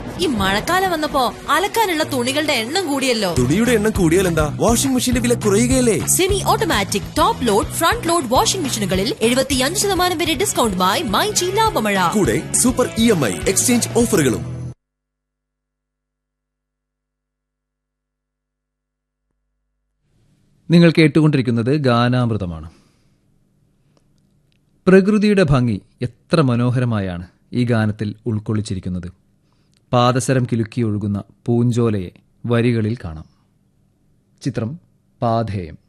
ഈ മഴക്കാലം വന്നപ്പോ അലക്കാനുള്ള തുണികളുടെ എണ്ണം കൂടിയല്ലോ തുണിയുടെ എണ്ണം കൂടിയാൽ എന്താ വാഷിംഗ് മെഷീന്റെ വില കുറയുകയല്ലേ semi automatic top load front load washing മെഷീനുകളിൽ എഴുപത്തിയഞ്ച് ശതമാനം വരെ ഡിസ്കൗണ്ടുമായി മൈജി ലാഭമഴ കൂടെ super E M I exchange ഓഫറുകളും നിങ്ങൾ കേട്ടുകൊണ്ടിരിക്കുന്നത് ഗാനാമൃതമാണ് പ്രകൃതിയുടെ ഭംഗി എത്ര മനോഹരമായാണ് ഈ ഗാനത്തിൽ ഉൾക്കൊള്ളിച്ചിരിക്കുന്നത് പാദസരം കിലുക്കി ഒഴുകുന്ന പൂഞ്ചോലയെ വരികളിൽ കാണാം ചിത്രം പാധേയം